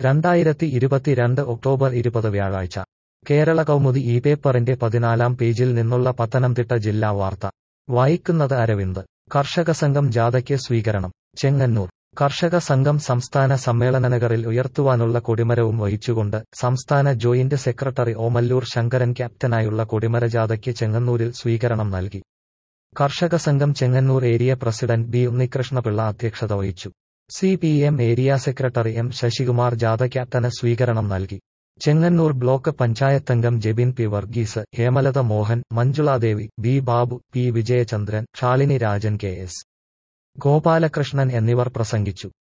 രണ്ടായിരത്തി ഇരുപത്തിരണ്ട് ഒക്ടോബർ ഇരുപത് വ്യാഴാഴ്ച കേരള കൗമുദി ഈ പേപ്പറിന്റെ പതിനാലാം പേജിൽ നിന്നുള്ള പത്തനംതിട്ട ജില്ലാ വാർത്ത വായിക്കുന്നത് അരവിന്ദ് കർഷക സംഘം ജാഥയ്ക്ക് സ്വീകരണം ചെങ്ങന്നൂർ കർഷക സംഘം സംസ്ഥാന സമ്മേളനനഗറിൽ ഉയർത്തുവാനുള്ള കൊടിമരവും വഹിച്ചുകൊണ്ട് സംസ്ഥാന ജോയിന്റ് സെക്രട്ടറി ഓമല്ലൂർ ശങ്കരൻ ക്യാപ്റ്റനായുള്ള കൊടിമര ജാഥയ്ക്ക് ചെങ്ങന്നൂരിൽ സ്വീകരണം നൽകി Karshaka Sangham Chengannur area president B Unnikrishnapillai അധ്യക്ഷത വഹിച്ചു C P M area secretary M Sasikumar ജാഥ ക്യാപ്റ്റന് സ്വീകരണം നൽകി ചെങ്ങന്നൂർ ബ്ലോക്ക് പഞ്ചായത്തംഗം Jebin P Varghese Hemalatha Mohan Manjuladevi B Babu P Vijayachandran Shalini Rajan K S Gopalakrishnan എന്നിവർ പ്രസംഗിച്ചു